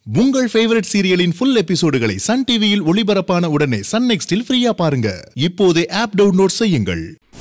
உங்கள் ஃபேவரட் சீரியலின் ஃபுல் எபிசோடுகளை சன் டிவியில் ஒளிபரப்பான உடனே சன் நெக்ஸ்டில் ஃப்ரீயா பாருங்க இப்போதே ஆப் டவுன்லோட் செய்யுங்கள்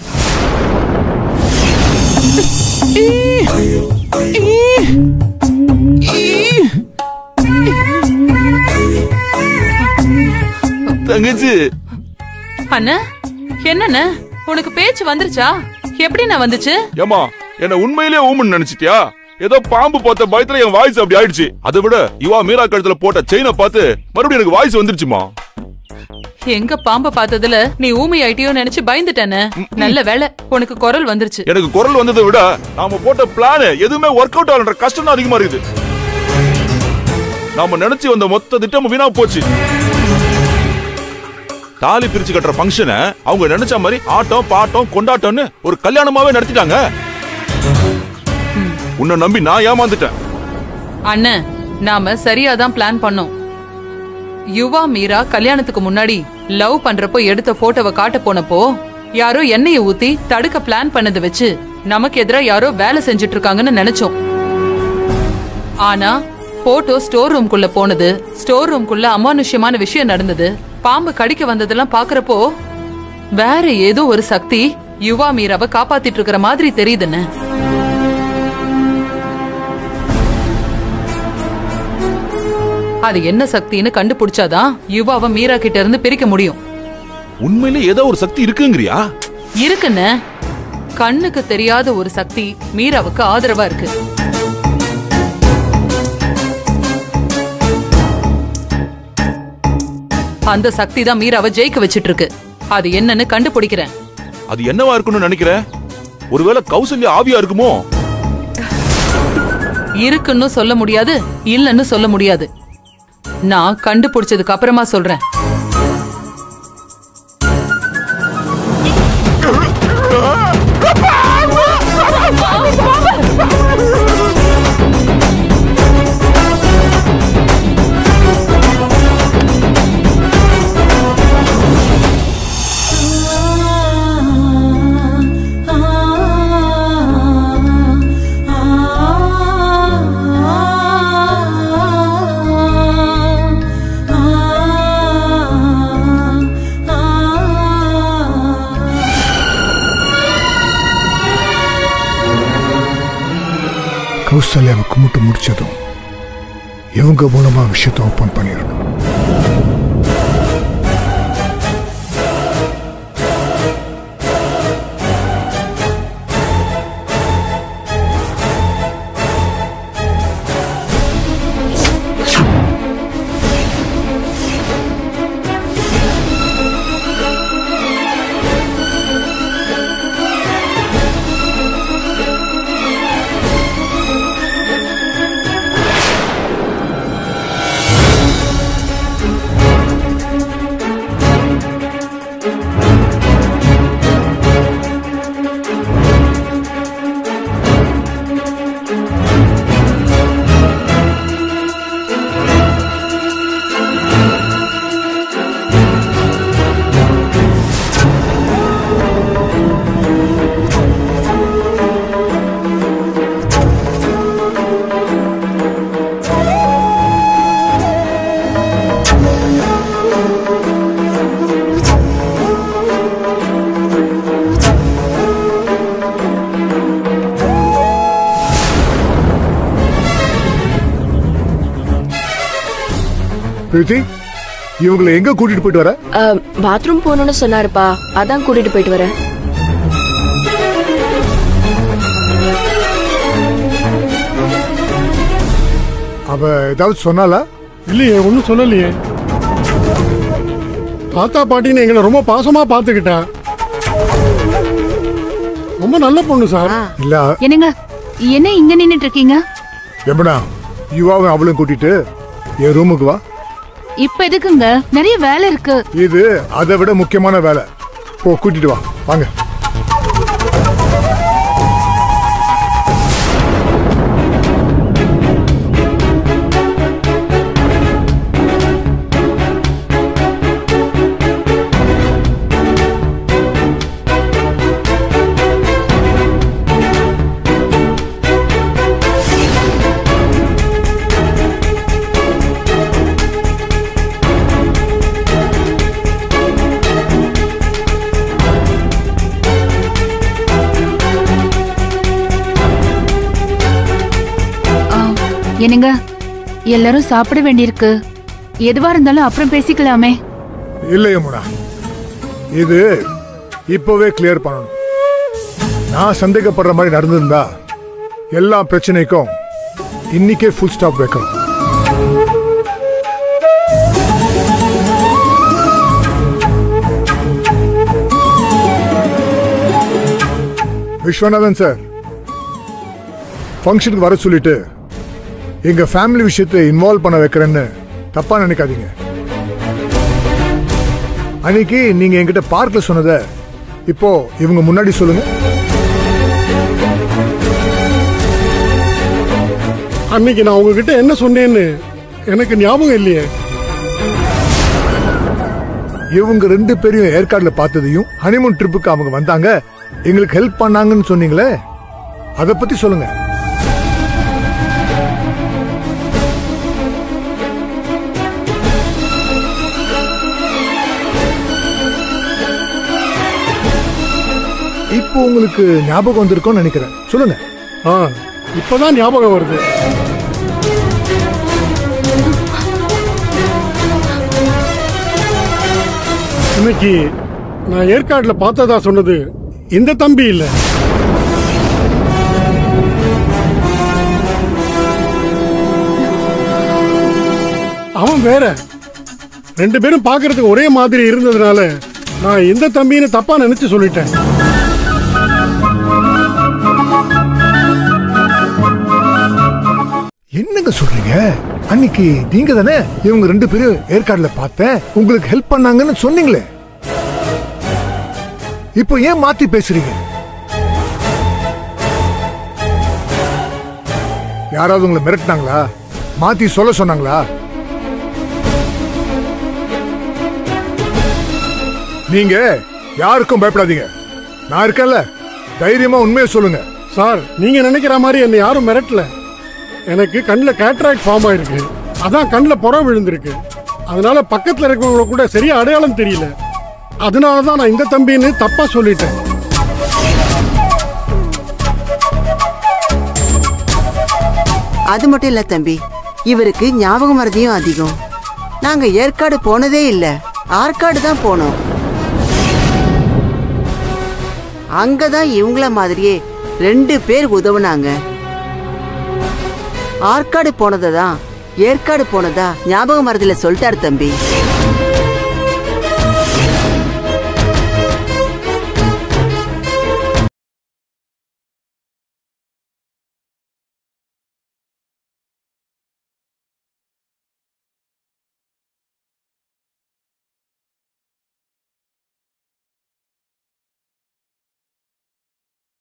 தங்கச்சி அண்ணா என்னண்ணே உனக்கு பேச்சு வந்துருச்சா எப்படிண்ணா வந்துச்சு ஏமா என்ன உண்மையிலேயே ஊமன் நினைச்சிட்டியா ஏதோ பாம்பு பார்த்த பயத்துல என் வாய்ஸ் அப்படி ஆயிடுச்சு அதை விட இவா மீரா கழுத்துல போட்ட செயினை பார்த்து மறுபடியும் எனக்கு வாய்ஸ் வந்துருச்சுமா எங்க பாம்ப பார்த்ததுல நீ ஊமை ஆயிட்டியோ நினைச்சு பயந்துட்டேனே நல்ல வேலை உனக்கு குரல் வந்துருச்சு எனக்கு குரல் வந்ததை விட நாம போட்ட பிளான் எதுவுமே ஒர்க் அவுட் ஆகலன்ற கஷ்டம் தான் அதிகமா இருக்குது நாம நினைச்சு வந்த மொத்த திட்டமும் வீணா போச்சு தாலி பிரிச்சு கட்டுற ஃபங்க்ஷனை அவங்க நினைச்ச மாதிரி ஆட்டம் பாட்டம் கொண்டாட்டம்னு ஒரு கல்யாணமாவே நடத்திட்டாங்க உன்னை நம்பி நான் ஏமாந்துட்டேன் அண்ணன் நாம சரியாதான் பிளான் பண்ணோம் யுவா மீரா கல்யாணத்துக்கு முன்னாடி லவ் பண்றப்போ எடுத்த போட்டோவை காட்ட போனப்போ யாரோ எண்ணெயை ஊத்தி தடுக்க பிளான் பண்ணதை வச்சு நமக்கு எதிரா யாரோ வேலை செஞ்சுட்டு இருக்காங்கன்னு நினைச்சோம் ஆனா போட்டோ ஸ்டோர் ரூம்குள்ள போனது ஸ்டோர் ரூம்குள்ள அமானுஷ்யமான விஷயம் நடந்தது பாம்பு கடிக்க வந்ததெல்லாம் பாக்குறப்போ வேற ஏதோ ஒரு சக்தி யுவா மீராவை காப்பாத்திட்டு இருக்கிற மாதிரி தெரியுதுன்னு அது என்ன சக்தின்னு கண்டுபிடிச்சாதான் யுவாவை மீரா கிட்ட இருந்து பிரிக்க முடியும் உண்மையிலே ஏதோ ஒரு சக்தி இருக்குங்கிறியா இருக்குன்னு கண்ணுக்கு தெரியாத ஒரு சக்தி மீராவுக்கு ஆதரவா இருக்கு அந்த சக்தி தான் மீராவை ஜெயிக்க வச்சிட்டு இருக்கு அது என்னன்னு கண்டுபிடிக்கிறேன் அது என்னவா இருக்கும்னு நினைக்கிற ஒருவேளை கௌசல்யா ஆவியா இருக்குமோ இருக்குன்னு சொல்ல முடியாது இல்லன்னு சொல்ல முடியாது நான் கண்டுபிடிச்சதுக்கு அப்புறமா சொல்றேன் கௌசல்யாவை கும்பிட்டு முடிச்சதும் இவங்க மூலமா விஷயத்தை ஓப்பன் பண்ணிடணும் பிரீத்தி இவங்களை எங்க கூட்டிட்டு போயிட்டு வர பாத்ரூம் போகணும்னு சொன்னாருப்பா அதான் கூட்டிட்டு போயிட்டு வரேன் அவ ஏதாவது சொன்னாலா இல்லையே ஒன்றும் சொல்லலையே தாத்தா பாட்டின்னு எங்களை ரொம்ப பாசமா பார்த்துக்கிட்டா ரொம்ப நல்ல பொண்ணு சார் இல்ல என்னங்க என்ன இங்க நின்னுட்டு இருக்கீங்க எம்பனா யுவாவும் அவளையும் கூட்டிட்டு என் ரூமுக்கு வா இப்ப எதுக்குங்க நிறைய வேலை இருக்கு இது அதை விட முக்கியமான வேலை போ கூட்டிட்டு வா வாங்க என்னங்க எல்லாரும் சாப்பிட வேண்டியிருக்கு எதுவா இருந்தாலும் அப்புறம் பேசிக்கலாமே இல்லை யமுனா இது இப்போவே கிளியர் பண்ணணும் நான் சந்தேகப்படுற மாதிரி நடந்திருந்தா எல்லா பிரச்சனைக்கும் இன்னைக்கே ஃபுல் ஸ்டாப் வைக்கணும் விஸ்வநாதன் சார் ஃபங்க்ஷனுக்கு வர சொல்லிட்டு எங்க ஃபேமிலி விஷயத்தை இன்வால்வ் பண்ண வைக்கிறேன்னு தப்பா நினைக்காதீங்க அன்னைக்கு நீங்க என்கிட்ட பார்க்ல சொன்னதை இப்போ இவங்க முன்னாடி சொல்லுங்க அன்னைக்கு நான் உங்ககிட்ட என்ன சொன்னேன்னு எனக்கு ஞாபகம் இல்லையே இவங்க ரெண்டு பேரையும் ஏற்காடுல பார்த்ததையும் ஹனிமூன் ட்ரிப்புக்கு அவங்க வந்தாங்க எங்களுக்கு ஹெல்ப் பண்ணாங்கன்னு சொன்னீங்களே அதை பத்தி சொல்லுங்க இப்போ உங்களுக்கு ஞாபகம் வந்திருக்கும்னு நினைக்கிறேன் சொல்லுங்க ஆ இப்பதான் ஞாபகம் வருது இன்னைக்கு நான் ஏற்காடுல பார்த்ததா சொன்னது இந்த தம்பி இல்ல அவன் வேற ரெண்டு பேரும் பார்க்கறதுக்கு ஒரே மாதிரி இருந்ததுனால நான் இந்த தம்பின்னு தப்பா நினைச்சு சொல்லிட்டேன் என்னங்க சொல்றீங்க அன்னைக்கு நீங்க தானே இவங்க ரெண்டு பேரும் ஏற்காடுல பார்த்தேன் உங்களுக்கு ஹெல்ப் பண்ணாங்கன்னு சொன்னீங்களே இப்போ ஏன் மாத்தி பேசுறீங்க யாராவது உங்களை மிரட்டினாங்களா மாத்தி சொல்ல சொன்னாங்களா நீங்க யாருக்கும் பயப்படாதீங்க நான் இருக்கேன்ல தைரியமா உண்மையை சொல்லுங்க சார் நீங்க நினைக்கிற மாதிரி என்னை யாரும் மிரட்டல எனக்கு கண்ணில் கேட்ராக்ட் ஃபார்ம் ஆயிருக்கு அதான் கண்ணில் புற விழுந்திருக்கு அதனால பக்கத்தில் இருக்கவங்கள கூட சரியா அடையாளம் தெரியல அதனால தான் நான் இந்த தம்பின்னு தப்பா சொல்லிட்டேன் அது மட்டும் இல்ல தம்பி இவருக்கு ஞாபக மறதியும் அதிகம் நாங்க ஏற்காடு போனதே இல்ல ஆற்காடு தான் போனோம் அங்கதான் இவங்கள மாதிரியே ரெண்டு பேர் உதவுனாங்க ஆற்காடு போனதை தான் ஏற்காடு போனதா ஞாபக மறதியில சொல்லிட்டாரு தம்பி